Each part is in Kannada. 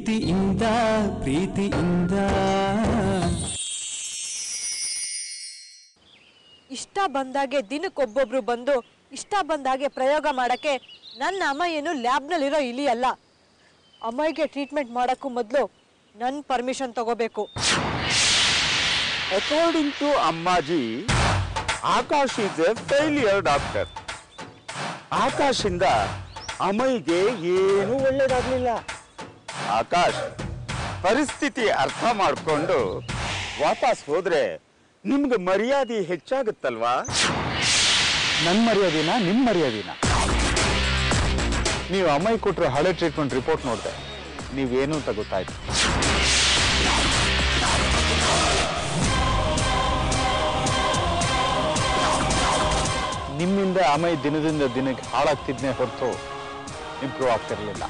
ಪ್ರೀತಿಯಿಂದ ಪ್ರೀತಿಯಿಂದ ಇಷ್ಟ ಬಂದಾಗೆ ದಿನಕ್ಕೊಬ್ಬೊಬ್ರು ಬಂದು ಇಷ್ಟ ಬಂದಾಗೆ ಪ್ರಯೋಗ ಮಾಡಕ್ಕೆ ನನ್ನ ಅಮ್ಮ ಏನು ಲ್ಯಾಬ್ನಲ್ಲಿರೋ ಇಲಿ ಅಲ್ಲ ಅಮ್ಮಯ್ಯಗೆ ಟ್ರೀಟ್ಮೆಂಟ್ ಮಾಡೋಕ್ಕೂ ಮೊದಲು ನನ್ನ ಪರ್ಮಿಷನ್ ತಗೋಬೇಕು according to Ammaji Akash is a failure doctor ಆಕಾಶಿಂದ ಅಮೈಗೆ ಏನೂ ಒಳ್ಳೇದಾಗ್ಲಿಲ್ಲ ಆಕಾಶ್ ಪರಿಸ್ಥಿತಿ ಅರ್ಥ ಮಾಡಿಕೊಂಡು ವಾಪಸ್ ಹೋದ್ರೆ ನಿಮ್ಗೆ ಮರ್ಯಾದೆ ಹೆಚ್ಚಾಗುತ್ತಲ್ವಾ ನನ್ನ ಮರ್ಯಾದಿನ ನಿಮ್ಮ ಮರ್ಯಾದಿನ ನೀವು ಅಮ್ಮಾಯಿ ಕೊಟ್ಟರೆ ಹಳೆ ಟ್ರೀಟ್ಮೆಂಟ್ ರಿಪೋರ್ಟ್ ನೋಡಿದೆ ನೀವೇನು ಅಂತ ಗೊತ್ತಾಯ್ತು ನಿಮ್ಮಿಂದ ಅಮ್ಮಾಯಿ ದಿನದಿಂದ ದಿನಕ್ಕೆ ಹಾಳಾಗ್ತಿದ್ನೇ ಹೊರತು ಇಂಪ್ರೂವ್ ಆಗ್ತಿರ್ಲಿಲ್ಲ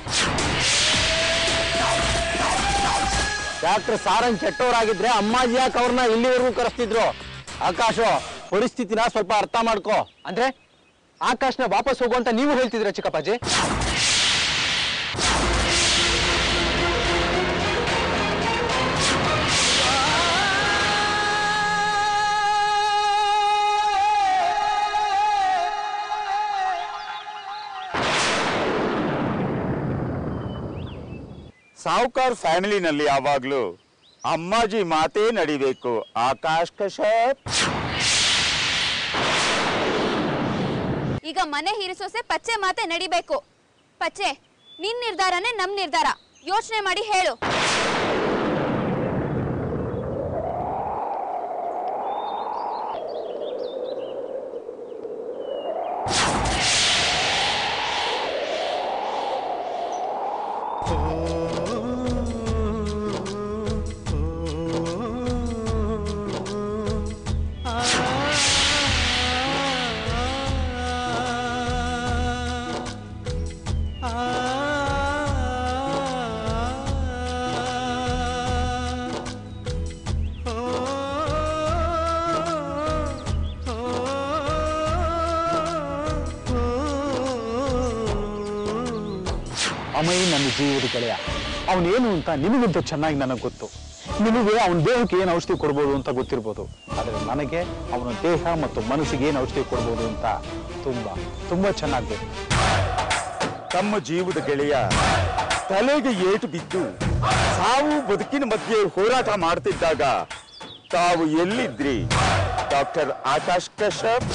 ಡಾಕ್ಟರ್ ಸಾರಂಗ್ ಕೆಟ್ಟವರಾಗಿದ್ರೆ ಅಮ್ಮಾಜಿ ಯಾಕೆ ಅವ್ರನ್ನ ಇಲ್ಲಿವರೆಗೂ ಕರೆಸ್ತಿದ್ರು ಆಕಾಶ ಪರಿಸ್ಥಿತಿನ ಸ್ವಲ್ಪ ಅರ್ಥ ಮಾಡ್ಕೋ ಅಂದ್ರೆ ಆಕಾಶ್ನ ವಾಪಸ್ ಹೋಗು ಅಂತ ನೀವು ಹೇಳ್ತಿದ್ರ ಚಿಕ್ಕಪ್ಪಾಜಿ ಸಾವುಕಾರ್ ಫ್ಯಾಮಿಲಿನಲ್ಲಿ ಯಾವಾಗ್ಲೂ ಅಮ್ಮಾಜಿ ಮಾತೇ ನಡಿಬೇಕು ಆಕಾಶ್ ಕಶ್ಯಪ್ ಈಗ ಮನೆ ಹಿರಿಸೋಸೆ ಪಚ್ಚೆ ಮಾತೆ ನಡಿಬೇಕು ಪಚ್ಚೆ ನಿನ್ ನಿರ್ಧಾರನೇ ನಮ್ ನಿರ್ಧಾರ ಯೋಚನೆ ಮಾಡಿ ಹೇಳು ಅಮೈ ನನ್ನ ಜೀವದ ಗೆಳೆಯ ಅವನೇನು ಅಂತ ನಿಮಗಿಂತ ಚೆನ್ನಾಗಿ ನನಗೆ ಗೊತ್ತು ನಿಮಗೆ ಅವನ ದೇಹಕ್ಕೆ ಏನು ಔಷಧಿ ಕೊಡ್ಬೋದು ಅಂತ ಗೊತ್ತಿರ್ಬೋದು ಆದರೆ ನನಗೆ ಅವನ ದೇಹ ಮತ್ತು ಮನಸ್ಸಿಗೆ ಏನು ಔಷಧಿ ಕೊಡ್ಬೋದು ಅಂತ ತುಂಬ ತುಂಬ ಚೆನ್ನಾಗಿ ಗೊತ್ತು ತಮ್ಮ ಜೀವದ ಗೆಳೆಯ ತಲೆಗೆ ಏಟು ಬಿದ್ದು ಸಾವು ಬದುಕಿನ ಮಧ್ಯೆ ಹೋರಾಟ ಮಾಡ್ತಿದ್ದಾಗ ತಾವು ಎಲ್ಲಿದ್ರಿ ಡಾಕ್ಟರ್ ಆಕಾಶ್ ಕಶ್ಯಪ್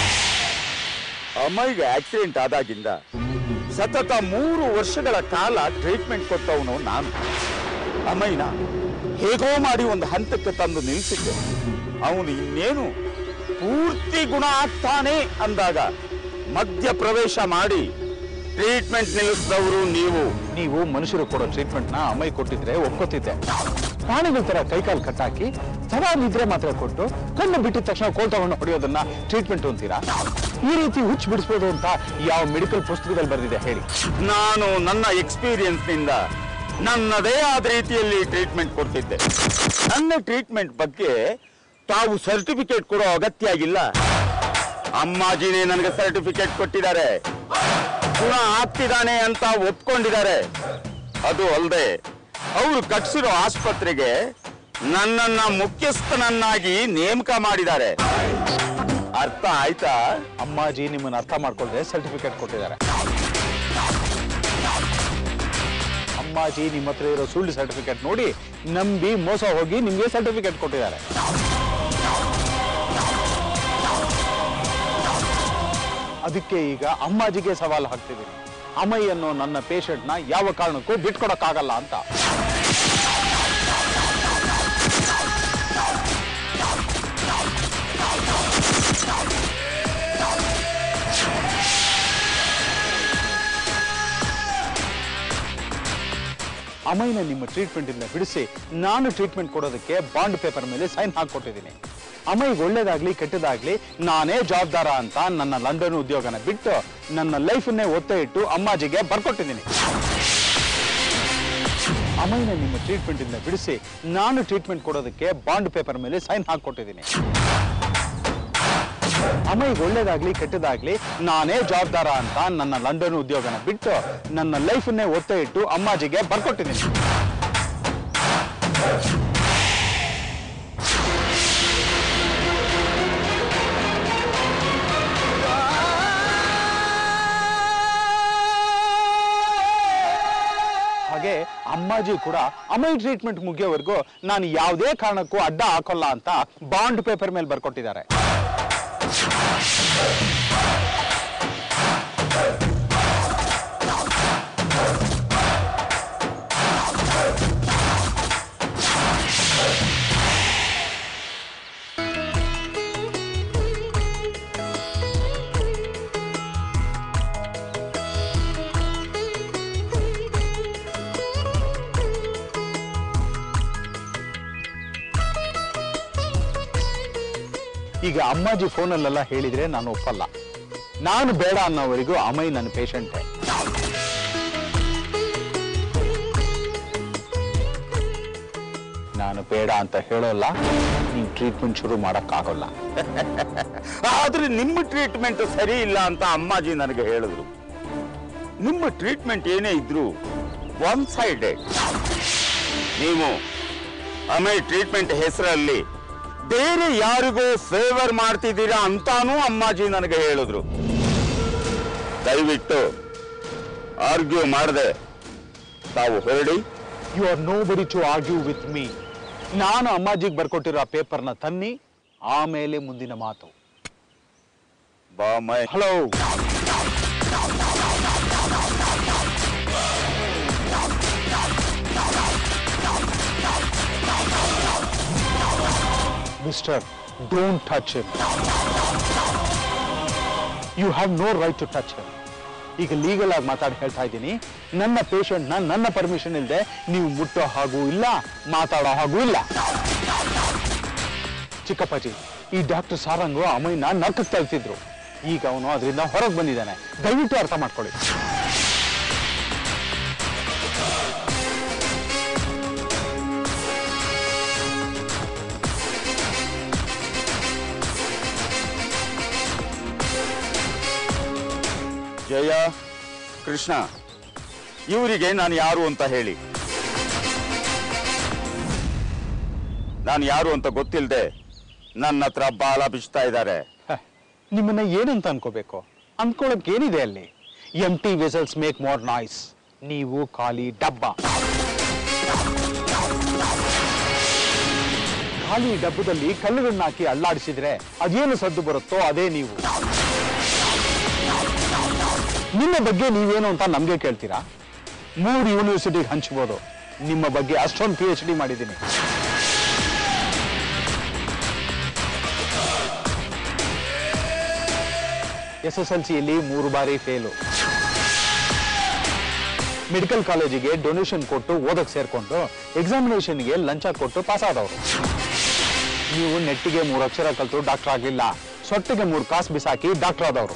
ಅಮ್ಮಯ್ಯಗೆ ಆಕ್ಸಿಡೆಂಟ್ ಆದಾಗಿಂದ ಸತತ ಮೂರು ವರ್ಷಗಳ ಕಾಲ ಟ್ರೀಟ್ಮೆಂಟ್ ಕೊಟ್ಟವನು ನಾನು ಅಮ್ಮಯ್ಯನ ಹೇಗೋ ಮಾಡಿ ಒಂದು ಹಂತಕ್ಕೆ ತಂದು ನಿಲ್ಲಿಸಿದ್ದೆ ಅವನು ಇನ್ನೇನು ಪೂರ್ತಿ ಗುಣ ಆಗ್ತಾನೆ ಅಂದಾಗ ಮಧ್ಯ ಪ್ರವೇಶ ಮಾಡಿ ಟ್ರೀಟ್ಮೆಂಟ್ ನಿಲ್ಲಿಸಿದವರು ನೀವು ನೀವು ಮನುಷ್ಯರು ಕೊಡೋ ಟ್ರೀಟ್ಮೆಂಟ್ನ ಅಮೈ ಕೊಟ್ಟಿದ್ರೆ ಒಪ್ಕೋತಿದ್ದೆ ಪ್ರಾಣಿಗಳ ತರ ಕೈಕಾಲು ಕಟ್ಟಾಕಿ ಸದಾ ನಿದ್ರೆ ಮಾತ್ರ ಕೊಟ್ಟು ಕಣ್ಣು ಬಿಟ್ಟಿದ ತಕ್ಷಣ ಕೋಲ್ ತಗೊಂಡು ಹೊಡೆಯೋದನ್ನ ಟ್ರೀಟ್ಮೆಂಟ್ ಅಂತೀರಾ ಈ ರೀತಿ ಹುಚ್ಚು ಬಿಡಿಸ್ಬೋದು ಅಂತ ಯಾವ ಮೆಡಿಕಲ್ ಪುಸ್ತಕದಲ್ಲಿ ಬರೆದಿದೆ ಹೇಳಿ ನಾನು ನನ್ನ ಎಕ್ಸ್ಪೀರಿಯನ್ಸ್ ನಿಂದ ನನ್ನದೇ ಆದ ರೀತಿಯಲ್ಲಿ ಟ್ರೀಟ್ಮೆಂಟ್ ಕೊಡ್ತಿದ್ದೆ ನನ್ನ ಟ್ರೀಟ್ಮೆಂಟ್ ಬಗ್ಗೆ ತಾವು ಸರ್ಟಿಫಿಕೇಟ್ ಕೊಡೋ ಅಗತ್ಯ ಆಗಿಲ್ಲ ಅಮ್ಮಾಜಿನೇ ನನಗೆ ಸರ್ಟಿಫಿಕೇಟ್ ಕೊಟ್ಟಿದ್ದಾರೆ ಗುಣ ಆಗ್ತಿದ್ದಾನೆ ಅಂತ ಒಪ್ಕೊಂಡಿದ್ದಾರೆ ಅದು ಅಲ್ಲದೆ ಅವರು ಕಟ್ಸಿರೋ ಆಸ್ಪತ್ರೆಗೆ ನನ್ನನ್ನ ಮುಖ್ಯಸ್ಥನನ್ನಾಗಿ ನೇಮಕ ಮಾಡಿದ್ದಾರೆ ಅರ್ಥ ಆಯ್ತಾ ಅಮ್ಮಾಜಿ ನಿಮ್ಮನ್ನ ಅರ್ಥ ಮಾಡ್ಕೊಳ್ದೆ ಸರ್ಟಿಫಿಕೇಟ್ ಕೊಟ್ಟಿದ್ದಾರೆ ಅಮ್ಮಾಜಿ ನಿಮ್ಮ ಹತ್ರ ಇರೋ ಸುಳ್ಳು ಸರ್ಟಿಫಿಕೇಟ್ ನೋಡಿ ನಂಬಿ ಮೋಸ ಹೋಗಿ ನಿಮ್ಗೆ ಸರ್ಟಿಫಿಕೇಟ್ ಕೊಟ್ಟಿದ್ದಾರೆ ಅದಕ್ಕೆ ಈಗ ಅಮ್ಮಾಜಿಗೆ ಸವಾಲು ಹಾಕ್ತಿದ್ದೀನಿ ಅಮೈ ಅನ್ನೋ ನನ್ನ ಪೇಷಂಟ್ನ ಯಾವ ಕಾರಣಕ್ಕೂ ಬಿಟ್ಕೊಡಕ್ಕಾಗಲ್ಲ ಅಂತ ಅಮೈನ ನಿಮ್ಮ ಟ್ರೀಟ್ಮೆಂಟ್ ಇಂದ ಬಿಡಿಸಿ ನಾನು ಟ್ರೀಟ್ಮೆಂಟ್ ಕೊಡೋದಕ್ಕೆ ಬಾಂಡ್ ಪೇಪರ್ ಮೇಲೆ ಸೈನ್ ಹಾಕೊಟ್ಟಿದ್ದೀನಿ ಅಮೈಗೆ ಒಳ್ಳೇದಾಗ್ಲಿ ಕೆಟ್ಟದಾಗ್ಲಿ ನಾನೇ ಜವಾಬ್ದಾರ ಅಂತ ನನ್ನ ಲಂಡನ್ ಉದ್ಯೋಗನ ಬಿಟ್ಟು ನನ್ನ ಲೈಫನ್ನೇ ಒತ್ತೆ ಇಟ್ಟು ಅಮ್ಮಾಜಿಗೆ ಬರ್ಕೊಟ್ಟಿದ್ದೀನಿ ಅಮೈನ ನಿಮ್ಮ ಟ್ರೀಟ್ಮೆಂಟ್ ಇಂದ ಬಿಡಿಸಿ ನಾನು ಟ್ರೀಟ್ಮೆಂಟ್ ಕೊಡೋದಕ್ಕೆ ಬಾಂಡ್ ಪೇಪರ್ ಮೇಲೆ ಸೈನ್ ಹಾಕೊಟ್ಟಿದ್ದೀನಿ ಅಮ್ಮಯ್ಯಗೆ ಒಳ್ಳೇದಾಗ್ಲಿ ಕೆಟ್ಟದಾಗ್ಲಿ ನಾನೇ ಜವಾಬ್ದಾರ ಅಂತ ನನ್ನ ಲಂಡನ್ ಉದ್ಯೋಗನ ಬಿಟ್ಟು ನನ್ನ ಲೈಫನ್ನೇ ಒತ್ತೆ ಇಟ್ಟು ಅಮ್ಮಾಜಿಗೆ ಬರ್ಕೊಟ್ಟಿದ್ದೀನಿ ಹಾಗೆ ಅಮ್ಮಾಜಿ ಕೂಡ ಅಮೈ ಟ್ರೀಟ್ಮೆಂಟ್ ಮುಗಿಯೋವರೆಗೂ ನಾನು ಯಾವುದೇ ಕಾರಣಕ್ಕೂ ಅಡ್ಡ ಹಾಕೋಲ್ಲ ಅಂತ ಬಾಂಡ್ ಪೇಪರ್ ಮೇಲೆ ಬರ್ಕೊಟ್ಟಿದ್ದಾರೆ ಈಗ ಅಮ್ಮಾಜಿ ಫೋನಲ್ಲೆಲ್ಲ ಹೇಳಿದ್ರೆ ನಾನು ಒಪ್ಪಲ್ಲ ನಾನು ಬೇಡ ಅನ್ನೋವರೆಗೂ ಅಮೈ ನನ್ನ ಪೇಷಂಟೇ ನಾನು ಬೇಡ ಅಂತ ಹೇಳೋಲ್ಲ ನೀನು ಟ್ರೀಟ್ಮೆಂಟ್ ಶುರು ಮಾಡೋಕ್ಕಾಗೋಲ್ಲ ಆದ್ರೆ ನಿಮ್ಮ ಟ್ರೀಟ್ಮೆಂಟ್ ಸರಿ ಇಲ್ಲ ಅಂತ ಅಮ್ಮಾಜಿ ನನಗೆ ಹೇಳಿದ್ರು ನಿಮ್ಮ ಟ್ರೀಟ್ಮೆಂಟ್ ಏನೇ ಇದ್ರು ಒನ್ ಸೈಡೆಡ್ ನೀವು ಅಮೈ ಟ್ರೀಟ್ಮೆಂಟ್ ಹೆಸರಲ್ಲಿ ಬೇರೆ ಯಾರಿಗೋ ಫೇವರ್ ಮಾಡ್ತಿದ್ದೀರಾ ಅಂತಾನೂ ಅಮ್ಮಾಜಿ ನನಗೆ ಹೇಳಿದ್ರು ದಯವಿಟ್ಟು ಆರ್ಗ್ಯೂ ಮಾಡದೆ ತಾವು ಹೊರಡಿ you are nobody to argue with me ನಾನು ಅಮ್ಮಾಜಿಗೆ ಬರ್ಕೊಟ್ಟಿರೋ ಆ ಪೇಪರ್ನ ತನ್ನಿ ಆಮೇಲೆ ಮುಂದಿನ ಮಾತು ಬಾ ಮೈ hello mister don't touch him you have no right to touch him ಈಗ ಲೀಗಲ್ ಆಗಿ ಮಾತಾಡಿ ಹೇಳ್ತಾ ಇದ್ದೀನಿ ನನ್ನ ಪೇಷಂಟ್ನ ನನ್ನ ಪರ್ಮಿಷನ್ ಇಲ್ಲದೆ ನೀವು ಮುಟ್ಟೋ ಹಾಗೂ ಇಲ್ಲ ಮಾತಾಡೋ ಹಾಗೂ ಇಲ್ಲ ಚಿಕ್ಕಪ್ಪಾಜಿ ಈ ಡಾಕ್ಟರ್ ಸಾರಂಗು ಅಮ್ಮಯ್ಯನ ನರ್ಕಕ್ಕೆ ತಳ್ತಿದ್ರು ಈಗ ಅವನು ಅದರಿಂದ ಹೊರಗೆ ಬಂದಿದ್ದಾನೆ ದಯವಿಟ್ಟು ಅರ್ಥ ಮಾಡ್ಕೊಳ್ಳಿ ಜಯ ಕೃಷ್ಣ ಇವರಿಗೆ ನಾನು ಯಾರು ಅಂತ ಹೇಳಿ ನಾನು ಯಾರು ಅಂತ ಗೊತ್ತಿಲ್ಲದೆ ನನ್ನ ಹತ್ರ ಬಾಲ ಬಿಚ್ತಾ ಇದ್ದಾರೆ ಹ, ನಿಮ್ಮನ್ನ ಏನಂತ ಅನ್ಕೋಬೇಕು ಅಂದ್ಕೊಳಕ್ ಏನಿದೆ ಅಲ್ಲಿ empty vessels make more noise ನೀವು ಖಾಲಿ ಡಬ್ಬ ಖಾಲಿ ಡಬ್ಬದಲ್ಲಿ ಕಲ್ಲುಗಳನ್ನ ಹಾಕಿ ಅಲ್ಲಾಡಿಸಿದ್ರೆ ಅದೇನು ಸದ್ದು ಬರುತ್ತೋ ಅದೇ ನೀವು ನಿಮ್ಮ ಬಗ್ಗೆ ನೀವೇನು ಅಂತ ನಮ್ಗೆ ಕೇಳ್ತೀರಾ ಮೂರು ಯೂನಿವರ್ಸಿಟಿಗೆ ಹಂಚ್ಬೋದು ನಿಮ್ಮ ಬಗ್ಗೆ ಅಷ್ಟೊಂದು ಪಿ ಎಚ್ ಡಿ ಮಾಡಿದ್ದೀನಿ ಎಸ್ ಎಸ್ ಎಲ್ ಸಿಯಲ್ಲಿ ಮೂರು ಬಾರಿ ಫೇಲು ಮೆಡಿಕಲ್ ಕಾಲೇಜಿಗೆ ಡೊನೇಷನ್ ಕೊಟ್ಟು ಓದಕ್ ಸೇರ್ಕೊಂಡು ಎಕ್ಸಾಮಿನೇಷನ್ಗೆ ಲಂಚ ಕೊಟ್ಟು ಪಾಸ್ ಆದವರು ನೀವು ನೆಟ್ಟಿಗೆ ಮೂರು ಅಕ್ಷರ ಕಲ್ತು ಡಾಕ್ಟರ್ ಆಗಲಿಲ್ಲ ಸೊಟ್ಟಿಗೆ ಮೂರು ಕಾಸು ಬಿಸಾಕಿ ಡಾಕ್ಟರ್ ಆದವರು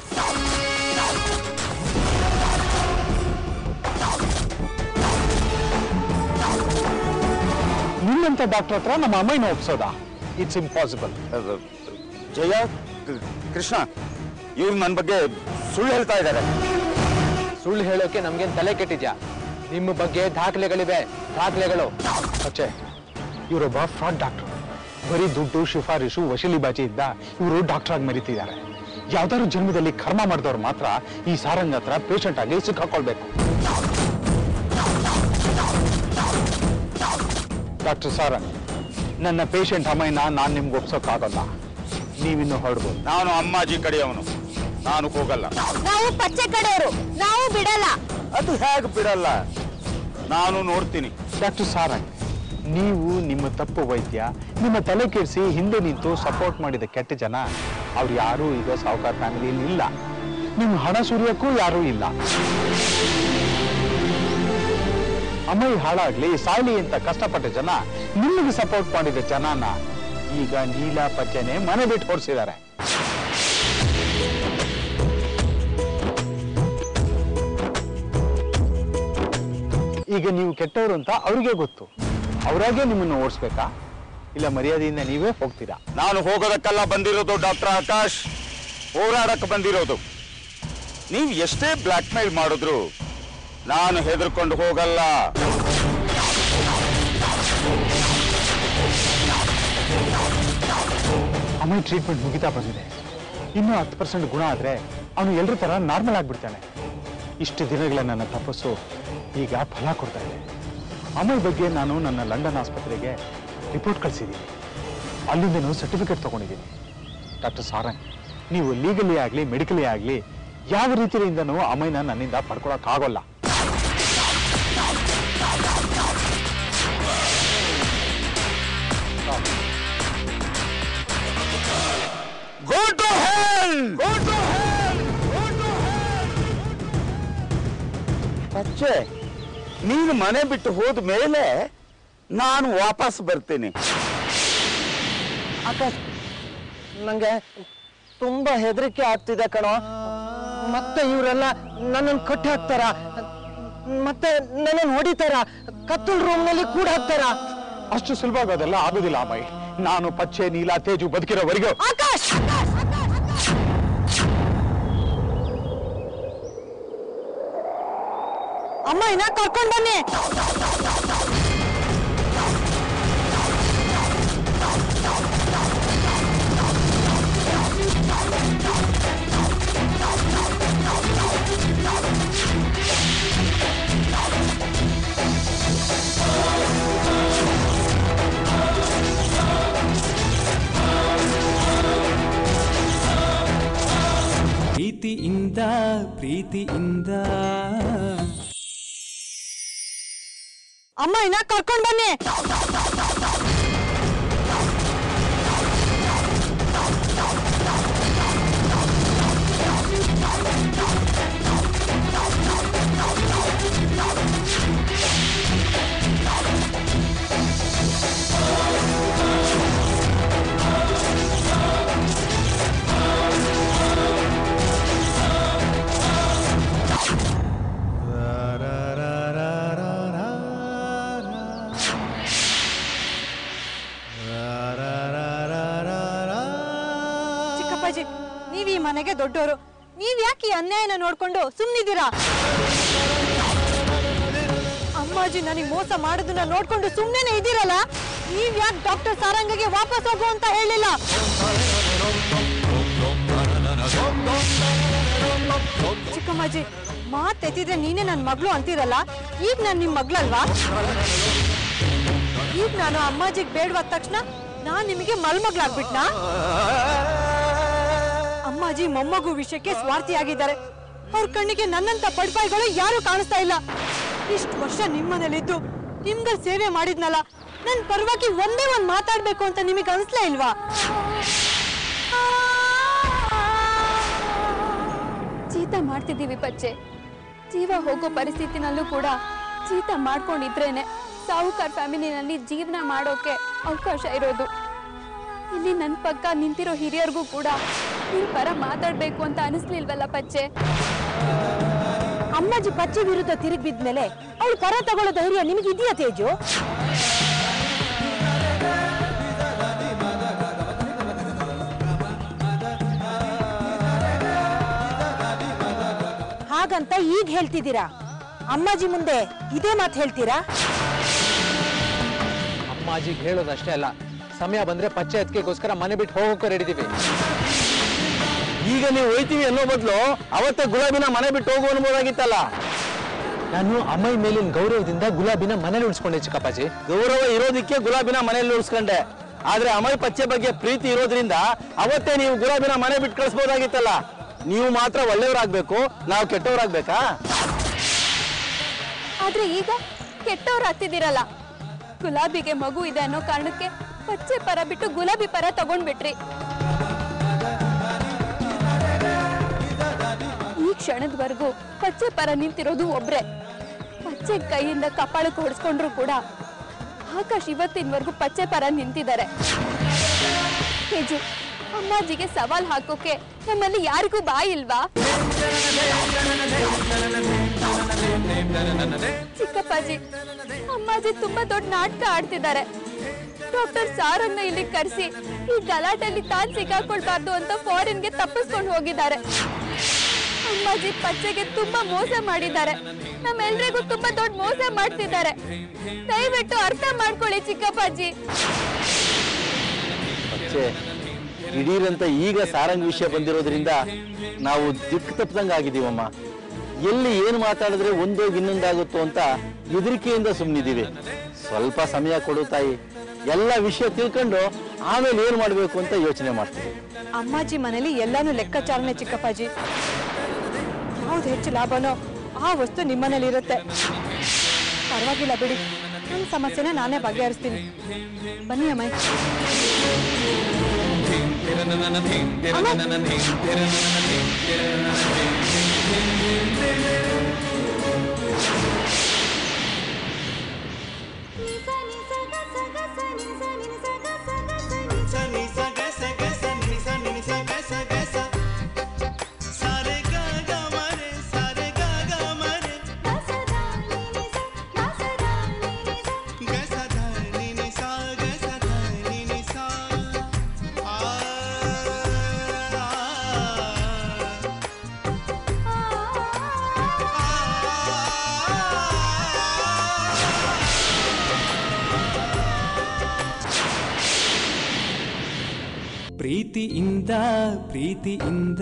ನಿಮ್ಮಂತ ಡಾಕ್ಟರ್ ಹತ್ರ ನಮ್ಮ ಅಮ್ಮಯ್ಯನ ಒಪ್ಸೋದಾ ಇಟ್ಸ್ ಇಂಪಾಸಿಬಲ್ ಅಹ್, ಜಯ ಕ- ಕೃಷ್ಣ ಇವ್ರು ನನ್ನ ಬಗ್ಗೆ ಸುಳ್ಳು ಹೇಳ್ತಾ ಇದ್ದಾರೆ ಸುಳ್ಳು ಹೇಳೋಕೆ ನಮ್ಗೇನ್ ತಲೆ ಕೆಟ್ಟಿದ್ಯಾ ನಿಮ್ಮ ಬಗ್ಗೆ ದಾಖಲೆಗಳಿವೆ ದಾಖಲೆಗಳು ಅಚ್ಚೆ ಇವರೊಬ್ಬ ಫ್ರಾಡ್ ಡಾಕ್ಟರ್ ಬರೀ ದುಡ್ಡು ಶಿಫಾರಿಸು ವಶೀಲಿಬಾಜಿ ಇದ್ದ ಇವರು ಡಾಕ್ಟರ್ ಆಗಿ ಮೆರಿತಿದ್ದಾರೆ ಯಾವ್ದಾದ್ರು ಜನ್ಮದಲ್ಲಿ ಕರ್ಮ ಮಾಡಿದವ್ರು ಮಾತ್ರ ಈ ಸಾರಂಗ್ ಹತ್ರ ಪೇಷಂಟ್ ಆಗಿ ಸಿಕ್ಕಾಕೊಳ್ಬೇಕು ಡಾಕ್ಟರ್ ಸಾರಂಗ್ ನನ್ನ ಪೇಷಂಟ್ ಅಮ್ಮಯ್ಯನ ನಾನು ನಿಮ್ಗೆ ಒಪ್ಸೋಕ್ಕಾಗಲ್ಲ ನೀವಿನ್ನು ಹೊರಡ್ಬೋದು ನಾನು ಅಮ್ಮಾಜಿ ಕಡೆಯವನು ನಾನು ಹೋಗಲ್ಲ ನಾವು ಪಚ್ಚೆ ಕಡೆಯವರು ನಾವು ಬಿಡಲ್ಲ ಅದು ಹೇಗೆ ಬಿಡಲ್ಲ ನಾನು ನೋಡ್ತೀನಿ ಡಾಕ್ಟರ್ ಸಾರಂಗ್ ನೀವು ನಿಮ್ಮ ತಪ್ಪು ವೈದ್ಯ ನಿಮ್ಮ ತಲೆ ಕೆಡಿಸಿ ಹಿಂದೆ ನಿಂತು ಸಪೋರ್ಟ್ ಮಾಡಿದ ಕೆಟ್ಟ ಜನ ಅವ್ರು ಯಾರೂ ಈಗ ಸಾವುಕಾರ ಫ್ಯಾಮಿಲಿಯಲ್ಲಿ ಇಲ್ಲ ನಿಮ್ಮ ಹಣ ಸುರಿಯೋಕ್ಕೂ ಯಾರೂ ಇಲ್ಲ ಅಮ್ಮಯ್ಯ ಹಾಳಾಗ್ಲಿ ಸಾಯ್ಲಿ ಅಂತ ಕಷ್ಟಪಟ್ಟ ಜನ ನಿಮಗೆ ಸಪೋರ್ಟ್ ಮಾಡಿದ ಜನನ ಈಗ ನೀಲ ಪಚ್ಚನೆ ಮನೆ ಬಿಟ್ಟು ಹೊರಿಸಿದ್ದಾರೆ ಈಗ ನೀವು ಕೆಟ್ಟವರು ಅಂತ ಅವ್ರಿಗೆ ಗೊತ್ತು ಅವರಾಗೆ ನಿಮ್ಮನ್ನು ಓಡಿಸ್ಬೇಕಾ ಇಲ್ಲ ಮರ್ಯಾದೆಯಿಂದ ನೀವೇ ಹೋಗ್ತೀರಾ ನಾನು ಹೋಗೋದಕ್ಕೆಲ್ಲ ಬಂದಿರೋದು ಡಾಕ್ಟರ್ ಆಕಾಶ್ ಹೋರಾಡಕ್ಕೆ ಬಂದಿರೋದು ನೀವು ಎಷ್ಟೇ ಬ್ಲ್ಯಾಕ್ ಮೇಲ್ ಮಾಡಿದ್ರು ನಾನು ಹೆದರ್ಕೊಂಡು ಹೋಗಲ್ಲ ಅಮೈ ಟ್ರೀಟ್ಮೆಂಟ್ ಮುಗಿತಾ ಬಂದಿದೆ ಇನ್ನೂ ಹತ್ತು ಪರ್ಸೆಂಟ್ ಗುಣ ಆದ್ರೆ ಅವನು ಎಲ್ಲರ ತರ ನಾರ್ಮಲ್ ಆಗ್ಬಿಡ್ತಾನೆ ಇಷ್ಟು ದಿನಗಳ ನನ್ನ ತಪಸ್ಸು ಈಗ ಫಲ ಕೊಡ್ತಾ ಇದೆ ಅಮೈ ಬಗ್ಗೆ ನಾನು ನನ್ನ ಲಂಡನ್ ಆಸ್ಪತ್ರೆಗೆ ರಿಪೋರ್ಟ್ ಕಳಿಸಿದ್ದೀನಿ ಅಲ್ಲಿಂದನೂ ಸರ್ಟಿಫಿಕೇಟ್ ತಗೊಂಡಿದ್ದೀನಿ ಡಾಕ್ಟರ್ ಸಾರಂಗ್ ನೀವು ಲೀಗಲಿ ಆಗಲಿ ಮೆಡಿಕಲಿ ಆಗಲಿ ಯಾವ ರೀತಿಯಿಂದನೂ ಅಮೈನ ನನ್ನಿಂದ ಪಡ್ಕೊಳಕ್ಕಾಗೋಲ್ಲ go to hell go to ಅಚ್ಚೆ ನೀನು ಮನೆ ಬಿಟ್ಟು ಹೋದ ಮೇಲೆ ನಾನು ವಾಪಸ್ ಬರ್ತೇನೆ ಆಕಾಶ್ ನಂಗೆ ತುಂಬಾ ಹೆದರಿಕೆ ಆಗ್ತಿದೆ ಕಣೋ ಮತ್ತೆ ಇವರೆಲ್ಲ ನನ್ನನ್ನು ಕಟ್ಟಿ ಹಾಕ್ತಾರ ಮತ್ತೆ ನನ್ನನ್ನು ಹೊಡಿತಾರ ಕತ್ತಲ್ ರೂಮ್ ನಲ್ಲಿ ಕೂಡ ಹಾಕ್ತಾರ ಅಷ್ಟು ಸುಲಭವಾಗಿ ಅದೆಲ್ಲ ಆಗೋದಿಲ್ಲ ಅಮೈ ನಾನು ಪಚ್ಚೆ ನೀಲ ತೇಜು ಬದುಕಿರೋವರೆಗೂ ಆಕಾಶ್ ಅಮ್ಮ ಇನ್ನ ಕರ್ಕೊಂಡ್ ಬನ್ನಿ ಪ್ರೀತಿಯಿಂದ ಪ್ರೀತಿಯಿಂದ ಅಮ್ಮ ಇನ್ನ ಕರ್ಕೊಂಡ್ ಬನ್ನಿ ಚಿಕ್ಕಪ್ಪಾಜಿ ನೀವ್ ಈ ಮನೆಗೆ ದೊಡ್ಡವರು ನೀವ್ ಯಾಕೆ ಈ ಅನ್ಯಾಯನ ನೋಡ್ಕೊಂಡು ಸುಮ್ನಿದ್ದೀರಾ ಅಮ್ಮಾಜಿ ನನಗೆ ಮೋಸ ಮಾಡೋದನ್ನ ನೋಡ್ಕೊಂಡು ಸುಮ್ನೆನೆ ಇದ್ದೀರಲ್ಲ ನೀವ್ ಯಾಕೆ ಡಾಕ್ಟರ್ ಸಾರಂಗಗೆ ವಾಪಸ್ ಹೋಗು ಅಂತ ಹೇಳಿಲ್ಲ ಚಿಕ್ಕಮ್ಮಾಜಿ ಮಾತೆತ್ತಿದ್ರೆ ನೀನೇ ನನ್ ಮಗಳು ಅಂತೀರಲ್ಲ ಈಗ ನಾನ್ ನಿಮ್ ಮಗಳಲ್ವಾ ಈಗ ನಾನು ಅಮ್ಮಾಜಿಗ್ ಬೇಡವಾದ ತಕ್ಷಣ ನಾನ್ ನಿಮಗೆ ಮಲ್ಮಗ್ಲಾಗ್ಬಿಟ್ನಾ ಅಮ್ಮಾಜಿ ಮೊಮ್ಮಗು ವಿಷಯಕ್ಕೆ ಸ್ವಾರ್ಥಿಯಾಗಿದ್ದಾರೆ ಅವ್ರ ಕಣ್ಣಿಗೆ ನನ್ನಂತ ಪಡ್ಪಾಯಿಗಳು ಯಾರು ಕಾಣಿಸ್ತಾ ಇಲ್ಲ ಇಷ್ಟು ವರ್ಷ ನಿಮ್ಮನೇಲಿದ್ದು ನಿಮ್ಗಳ ಸೇವೆ ಮಾಡಿದ್ನಲ್ಲ ನನ್ ಪರವಾಗಿ ಒಂದೇ ಒಂದ್ ಮಾತಾಡ್ಬೇಕು ಅಂತ ನಿಮಗೆ ಅನ್ಸ್ಲೇ ಇಲ್ವಾ ಚೀತ ಮಾಡ್ತಿದ್ದೀವಿ ಪಚ್ಚೆ ಜೀವ ಹೋಗೋ ಪರಿಸ್ಥಿತಿನಲ್ಲೂ ಕೂಡ ಚೀತ ಮಾಡ್ಕೊಂಡಿದ್ರೇನೆ ಸಾಹುಕಾರ್ ಫ್ಯಾಮಿಲಿನಲ್ಲಿ ಜೀವನ ಮಾಡೋಕೆ ಅವಕಾಶ ಇರೋದು ಇಲ್ಲಿ ನನ್ನ ಪಕ್ಕ ನಿಂತಿರೋ ಹಿರಿಯರಿಗೂ ಕೂಡ ನಿನ್ ಪರ ಮಾತಾಡ್ಬೇಕು ಅಂತ ಅನಿಸ್ಲಿಲ್ವಲ್ಲ ಪಚ್ಚೆ ಅಮ್ಮಾಜಿ ಪಚ್ಚಿ ವಿರುದ್ಧ ತಿರುಗಿ ಬಿದ್ಮೇಲೆ ಅವಳು ಪರ ತಗೊಳ್ಳೋ ಧೈರ್ಯ ನಿಮಗೆ ಇದೆಯಾ ತೇಜು ಹಾಗಂತ ಈಗ ಹೇಳ್ತಿದ್ದೀರಾ ಅಮ್ಮಾಜಿ ಮುಂದೆ ಇದೇ ಮಾತು ಹೇಳ್ತೀರಾ ಅಮ್ಮಾಜಿಗೆ ಹೇಳೋದಷ್ಟೇ ಅಲ್ಲ ಸಮಯ ಬಂದ್ರೆ ಪಚ್ಚೆ ಎತ್ಕೆಗೋಸ್ಕರ ಮನೆ ಬಿಟ್ಟು ಹೋಗೋಕೆ ರೆಡಿದೀವಿ ಈಗ ನೀವು ಹೋಯ್ತೀವಿ ಅನ್ನೋ ಬದಲು ಅವತ್ತೇ ಗುಲಾಬಿನ ಮನೆ ಬಿಟ್ಟು ಹೋಗು ಅನ್ಬೋದಾಗಿತ್ತಲ್ಲ ನಾನು ಅಮ್ಮೈ ಮೇಲಿನ ಗೌರವದಿಂದ ಗುಲಾಬಿನ ಮನೇಲಿ ಉಳಿಸ್ಕೊಂಡೆ ಚಿಕ್ಕಪ್ಪಾಜಿ ಗೌರವ ಇರೋದಕ್ಕೆ ಗುಲಾಬಿನ ಮನೇಲಿ ಉಳಿಸ್ಕೊಂಡೆ ಆದ್ರೆ ಅಮೈ ಪಚ್ಚೆ ಬಗ್ಗೆ ಪ್ರೀತಿ ಇರೋದ್ರಿಂದ ಅವತ್ತೇ ನೀವು ಗುಲಾಬಿನ ಮನೆ ಬಿಟ್ಟು ಕಳಿಸ್ಬೋದಾಗಿತ್ತಲ್ಲ ನೀವು ಮಾತ್ರ ಒಳ್ಳೆಯವರಾಗ್ಬೇಕು ನಾವು ಕೆಟ್ಟವರಾಗ್ಬೇಕಾ ಆದ್ರೆ ಈಗ ಕೆಟ್ಟವ್ರು ಆಗ್ತಿದ್ದೀರಲ್ಲ ಗುಲಾಬಿಗೆ ಮಗು ಇದೆ ಅನ್ನೋ ಕಾರಣಕ್ಕೆ ಪಚ್ಚೆ ಪರ ಬಿಟ್ಟು ಗುಲಾಬಿ ಪರ ತಗೊಂಡ್ಬಿಟ್ರಿ ಈ ಕ್ಷಣದವರೆಗೂ ಪಚ್ಚೆ ಪರ ನಿಂತಿರೋದು ಒಬ್ರೆ ಪಚ್ಚೆ ಕೈಯಿಂದ ಕಪಾಳಕ್ಕೆ ಹೊಡೆಸ್ಕೊಂಡ್ರು ಕೂಡ ಆಕಾಶ್ ಇವತ್ತಿನವರೆಗೂ ಪಚ್ಚೆ ಪರ ನಿಂತಿದ್ದಾರೆ ತೇಜು ಅಮ್ಮಾಜಿಗೆ ಸವಾಲ್ ಹಾಕೋಕೆ ನಮ್ಮಲ್ಲಿ ಯಾರಿಗೂ ಬಾಯಿ ಇಲ್ವಾ ಚಿಕ್ಕಪ್ಪಾಜಿ ಅಮ್ಮಾಜಿ ತುಂಬಾ ದೊಡ್ಡ ನಾಟಕ ಆಡ್ತಿದ್ದಾರೆ ಡಾಕ್ಟರ್ ಸಾರಂಗ್ನ ಇಲ್ಲಿ ಕರೆಸಿ ಈ ಗಲಾಟೆಯಲ್ಲಿ ತಾನ್ ಸಿಕ್ಕಾಕೊಳ್ಬಾರ್ದು ಅಂತ ಫಾರಿನ್ಗೆ ತಪ್ಪಿಸ್ಕೊಂಡು ಹೋಗಿದ್ದಾರೆ ಅಮ್ಮಾಜಿ ಪಚ್ಚೆಗೆ ತುಂಬಾ ಮೋಸ ಮಾಡಿದ್ದಾರೆ ನಮ್ಮೆಲ್ರಿಗೂ ತುಂಬಾ ದೊಡ್ಡ ಮೋಸ ಮಾಡ್ತಿದ್ದಾರೆ ದಯವಿಟ್ಟು ಅರ್ಥ ಮಾಡ್ಕೊಳ್ಳಿ ಚಿಕ್ಕಪ್ಪಾಜಿ ಪಚ್ಚೆ ದಿಢೀರಂತ ಈಗ ಸಾರಂಗ್ ವಿಷಯ ಬಂದಿರೋದ್ರಿಂದ ನಾವು ದಿಕ್ಕು ತಪ್ಪದಂಗ ಆಗಿದೀವಮ್ಮ ಎಲ್ಲಿ ಏನು ಮಾತಾಡಿದ್ರೆ ಒಂದೋಗಿ ಇನ್ನೊಂದಾಗುತ್ತೋ ಅಂತ ಹೆದರಿಕೆಯಿಂದ ಸುಮ್ಮನಿದ್ದೀವಿ ಸ್ವಲ್ಪ ಸಮಯ ಕೊಡು ತಾಯಿ ಎಲ್ಲ ವಿಷಯ ತಿಳ್ಕೊಂಡು ಆಮೇಲೆ ಏನು ಮಾಡಬೇಕು ಅಂತ ಯೋಚನೆ ಮಾಡ್ತೀವಿ ಅಮ್ಮಾಜಿ ಮನೇಲಿ ಎಲ್ಲಾನು ಲೆಕ್ಕಾಚಾರನೆ ಚಿಕ್ಕಪ್ಪಾಜಿ ಯಾವ್ದು ಹೆಚ್ಚು ಲಾಭನೋ ಆ ವಸ್ತು ನಿಮ್ಮನೇಲಿ ಇರುತ್ತೆ ಪರವಾಗಿಲ್ಲ ಬಿಡಿ ನನ್ನ ಸಮಸ್ಯೆನ ನಾನೇ ಬಗೆಹರಿಸ್ತೀನಿ ಬನ್ನಿ ಅಮ್ಮ ಸನಿ ಸಗ ಸಗ ಸನಿ ಸನಿ ಸಗ ಸಗ ಸ ಸಾರೆ ಗ ಗ ಮರೆ ಸಾರೆ ಗ ಗ ಮರೆ ಗ ಸ ಧ ನಿ ನಿ ಸಾ ಗ ಸ ಧ ನಿ ನಿ ಸಾ ಆ ಪ್ರೀತಿಯಿಂದ ಪ್ರೀತಿಯಿಂದ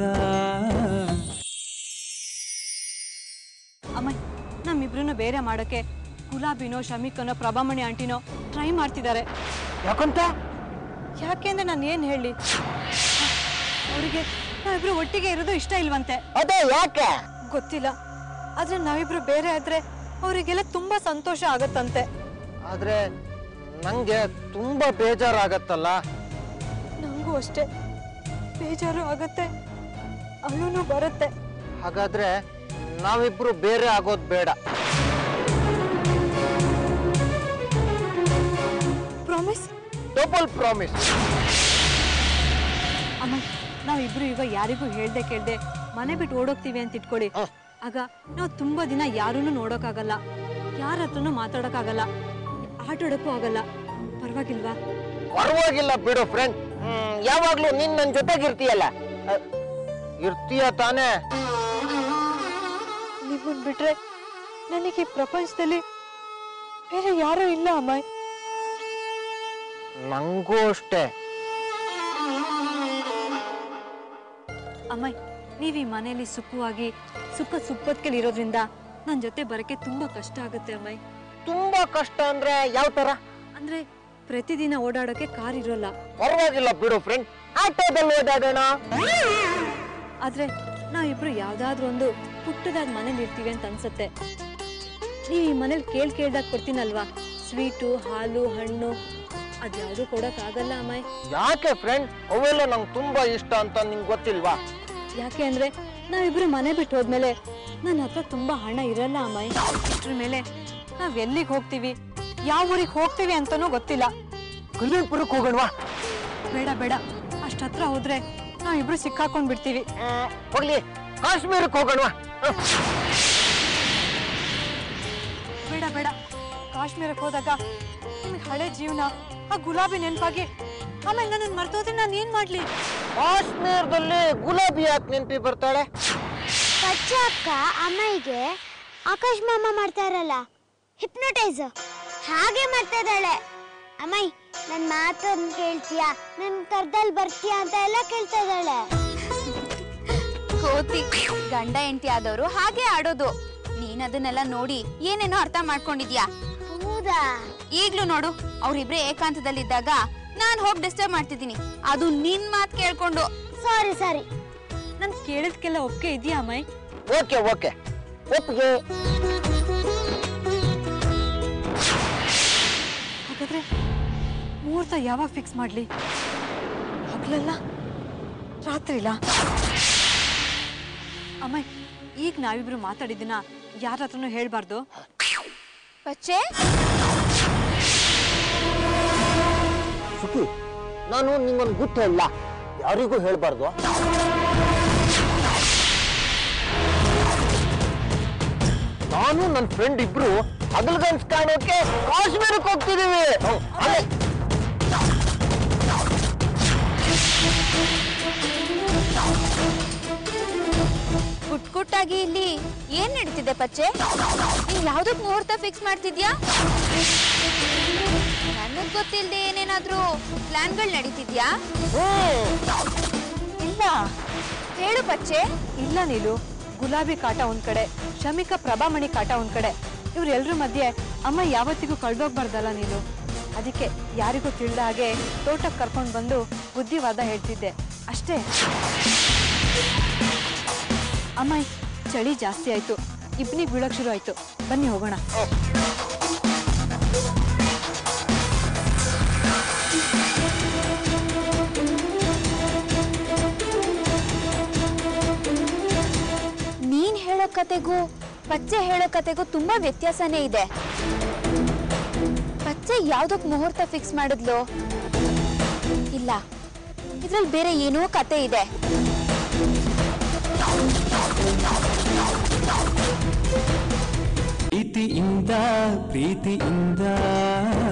ಅಮ್ಮ ನಮ್ಮಿಬ್ರನ್ನ ಬೇರೆ ಮಾಡೋಕ್ಕೆ ಗುಲಾಬಿನೋ ಶಮಿಕನೋ ಪ್ರಭಾಮಣಿ ಆಂಟಿನೋ ಟ್ರೈ ಮಾಡ್ತಿದ್ದಾರೆ ಯಾಕಂತ ಯಾಕೆಂದ್ರೆ ನಾನು ಏನು ಹೇಳಿ ಅವರಿಗೆ ನಾವಿಬ್ರು ಒಟ್ಟಿಗೆ ಇರೋದು ಇಷ್ಟ ಇಲ್ವಂತೆ ಅದೇ ಯಾಕೆ ಗೊತ್ತಿಲ್ಲ ಆದ್ರೆ ನಾವಿಬ್ರು ಬೇರೆ ಆದ್ರೆ ಅವರಿಗೆಲ್ಲ ತುಂಬಾ ಸಂತೋಷ ಆಗತ್ತಂತೆ ಆದ್ರೆ ನಂಗೆ ತುಂಬಾ ಬೇಜಾರಾಗತ್ತಲ್ಲ ನಂಗೂ ಅಷ್ಟೇ ಬೇಜಾರು ಆಗತ್ತೆ ಅಳುನು ಬರುತ್ತೆ ಹಾಗಾದ್ರೆ ನಾವಿಬ್ರು ಬೇರೆ ಆಗೋದ್ ಬೇಡ ಪ್ರಾಮಿಸ್ ಡಬಲ್ ಪ್ರಾಮಿಸ್ ಅಮ್ಮ ನಾವಿಬ್ರು ಈಗ ಯಾರಿಗೂ ಹೇಳ್ದೆ ಕೇಳ್ದೆ ಮನೆ ಬಿಟ್ಟು ಓಡೋಗ್ತೀವಿ ಅಂತ ಇಟ್ಕೊಳ್ಳಿ ಆಗ ನಾವು ತುಂಬಾ ದಿನ ಯಾರನ್ನೂ ನೋಡೋಕ್ಕಾಗಲ್ಲ ಯಾರ ಹತ್ರನೂ ಮಾತಾಡೋಕ್ಕಾಗಲ್ಲ ಆಟಾಡೋಕ್ಕೂ ಆಗಲ್ಲ ಪರವಾಗಿಲ್ವಾ ಪರವಾಗಿಲ್ಲ ಬಿಡು ಫ್ರೆಂಡ್ ಯಾವಾಗ್ಲೂ ನೀನ್ ನನ್ ಜೊತೆಗಿರ್ತೀಯಲ್ಲ ಅ, ಇರ್ತೀಯ ತಾನೇ ನಿಮ್ಮನ್ ಬಿಟ್ರೆ ನನಗೆ ಈ ಪ್ರಪಂಚದಲ್ಲಿ ಬೇರೆ ಯಾರೂ ಇಲ್ಲ ಅಮ್ಮ ನಂಗೂ ಅಷ್ಟೇ ಅಮ್ಮ ನೀವು ಈ ಮನೆಯಲ್ಲಿ ಸುಖವಾಗಿ ಸುಖ ಸುಪ್ಪತ್ಕಲ್ಲಿ ಇರೋದ್ರಿಂದ ನನ್ನ ಜೊತೆ ಬರಕ್ಕೆ ತುಂಬಾ ಕಷ್ಟ ಆಗುತ್ತೆ ಅಮ್ಮ ತುಂಬಾ ಕಷ್ಟ ಅಂದ್ರೆ ಯಾವ ತರ ಅಂದ್ರೆ ಪ್ರತಿದಿನ ಓಡಾಡೋಕೆ ಕಾರ್ ಇರೋಲ್ಲ ಪರವಾಗಿಲ್ಲ ಬಿಡು ಫ್ರೆಂಡ್ ಆಟೋದಲ್ಲಿ ಓದಾಡೋಣ ಆದ್ರೆ ನಾವಿಬ್ರು ಯಾವ್ದಾದ್ರು ಒಂದು ಪುಟ್ಟದಾದ ಮನೇಲಿ ಇರ್ತೀವಿ ಅಂತ ಅನ್ಸತ್ತೆ ನೀವು ಈ ಮನೇಲಿ ಕೇಳ್ ಕೇಳ್ದಾಗ ಕೊಡ್ತೀನಲ್ವಾ ಸ್ವೀಟು ಹಾಲು ಹಣ್ಣು ಅದ್ಯಾವುದು ಕೊಡಕ್ಕಾಗಲ್ಲ ಅಮ್ಮಾಯ್ ಯಾಕೆ ಫ್ರೆಂಡ್ ಅವೆಲ್ಲ ನಂಗೆ ತುಂಬಾ ಇಷ್ಟ ಅಂತ ನಿಂಗೆ ಗೊತ್ತಿಲ್ವಾ ಯಾಕೆ ಅಂದ್ರೆ ನಾವಿಬ್ರು ಮನೆ ಬಿಟ್ಟು ಹೋದ್ಮೇಲೆ ನನ್ನ ಹತ್ರ ತುಂಬಾ ಹಣ ಇರಲ್ಲ ಅಮ್ಮಾಯ್ ಇಷ್ಟ್ರ ಮೇಲೆ ನಾವ್ ಎಲ್ಲಿಗೆ ಹೋಗ್ತೀವಿ ಯಾವ ಊರಿಗೆ ಹೋಗ್ತೀವಿ ಅಂತಾನೂ ಗೊತ್ತಿಲ್ಲ ಕಲ್ಯಾಣಪುರಕ್ಕೆ ಹೋಗೋಣವಾ ಬೇಡ ಬೇಡ ಅಷ್ಟ್ ಹತ್ರ ಹೋದ್ರೆ ನಾವಿಬ್ರು ಸಿಕ್ಕಾಕೊಂಡ್ ಬಿಡ್ತೀವಿ ಹೋಗ್ಲಿ ಕಾಶ್ಮೀರಕ್ಕೆ ಹೋಗೋಣವಾ ಬೇಡ ಬೇಡ ಕಾಶ್ಮೀರಕ್ಕೆ ಹೋದಾಗ ನಿಮ್ಗೆ ಹಳೆ ಜೀವನ ಆ ಗುಲಾಬಿ ನೆನಪಾಗಿ ಆಮೇಲೆ ನನ್ನ ಮರ್ತೋದ್ರೆ ನಾನು ಏನ್ ಮಾಡ್ಲಿ ಕಾಶ್ಮೀರದಲ್ಲಿ ಗುಲಾಬಿ ಯಾಕೆ ನೆನಪಿ ಬರ್ತಾಳೆ ಪಚ್ಚ ಅಕ್ಕ ಅಮ್ಮಯ್ಯಗೆ ಆಕಾಶ್ ಮಾಮ ಮಾಡ್ತಾ ಇರಲ್ಲ ಹಿಪ್ನೋಟೈಸ್ ಹಾಗೆ ಮಾಡ್ತಾ ಇದ್ದಾಳೆ ಅಮ್ಮಯ್ ನನ್ನ ಮಾತನ್ನು ಕೇಳ್ತೀಯಾ ನನ್ನ ಕರ್ದಲ್ಲಿ ಬರ್ತೀಯಾ ಅಂತ ಎಲ್ಲ ಕೇಳ್ತಾ ಇದ್ದಾಳೆ ಕೋತಿ ಗಂಡ ಹೆಂಡತಿ ಆದವರು ಹಾಗೆ ಆಡೋದು ನೀನ್ ಅದನ್ನೆಲ್ಲ ನೋಡಿ ಏನೇನೋ ಅರ್ಥ ಮಾಡ್ಕೊಂಡಿದ್ಯಾ ಹೌದಾ ಈಗ್ಲೂ ನೋಡು ಅವ್ರಿಬ್ರೆ ಏಕಾಂತದಲ್ಲಿದ್ದಾಗ ನಾನ್ ಹೋಗಿ ಡಿಸ್ಟರ್ಬ್ ಮಾಡ್ತಿದ್ದೀನಿ ಅದು ನಿನ್ ಮಾತ್ ಕೇಳ್ಕೊಂಡು ಸಾರಿ ಸಾರಿ ನನ್ ಕೇಳಿದ್ಕೆಲ್ಲ ಒಪ್ಪಿಗೆ ಇದೆಯಾ ಅಮ್ಮಯ್ ಓಕೆ ಓಕೆ ಒಪ್ಪಿಗೆ ಹಾಗಾದ್ರೆ ಮುಹೂರ್ತ ಯಾವಾಗ ಫಿಕ್ಸ್ ಮಾಡ್ಲಿ ಹಗ್ಲಲ್ಲ ರಾತ್ರಿಲ ಅಮ್ಮಯ್ ಈಗ ನಾವಿಬ್ರು ಮಾತಾಡಿದ್ದನ್ನ ಯಾರ ಹತ್ರನೂ ಹೇಳ್ಬಾರ್ದು ಪಚ್ಚೆ ಸುಖಿ ನಾನು ನಿಂಗೊಂದು ಗುಟ್ಟು ಹೇಳ ಯಾರಿಗೂ ಹೇಳ್ಬಾರ್ದು ನಾನು ನನ್ನ ಫ್ರೆಂಡ್ ಇಬ್ರು ಹಗಲ್ಗನ್ಸ್ ಕಾಣೋಕೆ ಕಾಶ್ಮೀರಕ್ಕೆ ಹೋಗ್ತಿದೀವಿ ಹ್ಮ್, ಅಲ್ಲೇ ಗುಟ್ಟಾಗಿ ಇಲ್ಲಿ ಏನ್ ನಡೀತಿದೆ ಪಚ್ಚೆ ನೀನ್ ಯಾವ್ದಕ್ ಮುಹೂರ್ತ ಫಿಕ್ಸ್ ಮಾಡ್ತಿದ್ಯಾ ನನಗ್ ಗೊತ್ತಿಲ್ದೆ ಏನೇನಾದ್ರೂ ಪ್ಲಾನ್ಗಳು ನಡೀತಿದ್ಯಾ ಇಲ್ಲ ಹೇಳು ಪಚ್ಚೆ ಇಲ್ಲ ನೀಲು ಗುಲಾಬಿ ಕಾಟ ಒಂದ್ ಕಡೆ ಶಮಿಕ ಪ್ರಭಾಮಣಿ ಕಾಟ ಒಂದ್ ಕಡೆ ಇವ್ರೆಲ್ರ ಮಧ್ಯೆ ಅಮ್ಮ ಯಾವತ್ತಿಗೂ ಕಳ್ದೋಗ್ಬಾರ್ದಲ್ಲ ನೀನು ಅದಕ್ಕೆ ಯಾರಿಗೂ ತಿಳಿದ ಹಾಗೆ ತೋಟಕ್ಕೆ ಕರ್ಕೊಂಡು ಬಂದು ಬುದ್ಧಿವಾದ ಹೇಳ್ತಿದ್ದೆ ಅಷ್ಟೇ ಅಮ್ಮ ಚಳಿ ಜಾಸ್ತಿ ಆಯ್ತು ಇಬ್ನಿಗೆ ಬೀಳಕ್ ಶುರು ಆಯ್ತು ಬನ್ನಿ ಹೋಗೋಣ ನೀನ್ ಹೇಳೋ ಕತೆಗೂ ಪಚ್ಚೆ ಹೇಳೋ ಕತೆಗೂ ತುಂಬಾ ವ್ಯತ್ಯಾಸನೇ ಇದೆ ಪಚ್ಚೆ ಯಾವ್ದಕ್ ಮುಹೂರ್ತ ಫಿಕ್ಸ್ ಮಾಡಿದ್ಲು ಇಲ್ಲ ಇದ್ರಲ್ಲಿ ಬೇರೆ ಏನೋ ಕತೆ ಇದೆ ಪ್ರೀತಿಯಿಂದ ಪ್ರೀತಿಯಿಂದ